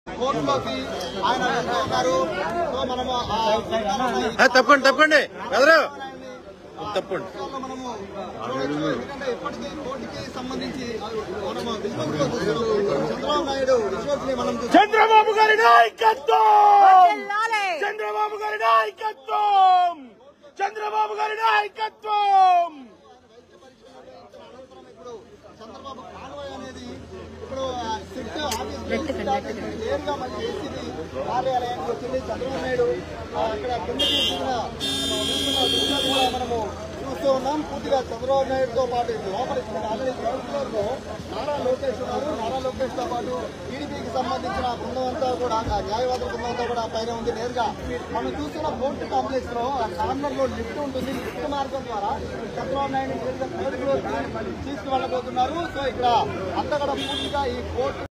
కోర్టులోకి ఆయన వెళ్తూ ఉన్నారు సో మనము ఆ ఆ, తప్పండి తప్పండి బెదరు తప్పండి విషయాల్లో మనము చూడొచ్చు ఎందుకంటే ఇప్పటికీ కోర్టుకి సంబంధించి మనము విశ్వస్లో చూస్తున్నాం. చంద్రబాబు నాయుడు విశ్వస్ ని మనం చూస్తున్నాం. చంద్రబాబు గారి నాయకత్వం చంద్రబాబు గారి నాయకత్వం చంద్రబాబు గారి నాయకత్వం ఇప్పుడు చంద్రబాబు కాన్వాయ్ అనేది ఇప్పుడు ఆ సిట్ ఆఫీస్ నుంచి దాటి నేరుగా మన ఏసీబీ కార్యాలయానికి వచ్చింది చంద్రబాబు నాయుడు ఆ అక్కడ కిందకి దిగిన చూస్తున్న దృశ్యాలు కూడా మనము చూస్తూ ఉన్నాం పూర్తిగా చంద్రబాబు నాయుడుతో పాటు లోపలికి ఆల్రెడీ గ్రౌండ్ ఫ్లోర్ లో నారా లోకేష్ ఉన్నారు నారా లోకేష్ తో పాటు టీడీపీకి సంబంధించిన బృందం అంతా కూడా ఆ న్యాయవాదుల బృందం అంతా కూడా పైన ఉంది నేరుగా మనం చూస్తున్న కోర్టు కాంప్లెక్స్ లో ఆ కార్నర్ లో లిఫ్ట్ ఉంటుంది లిఫ్ట్ మార్గం ద్వారా చంద్రబాబు నాయుడు నేరుగా థర్డ్ ఫ్లోర్ తీసుకువెళ్ళబోతున్నారు సో ఇక్కడ అంతా కూడా పూర్తిగా ఈ కోర్టు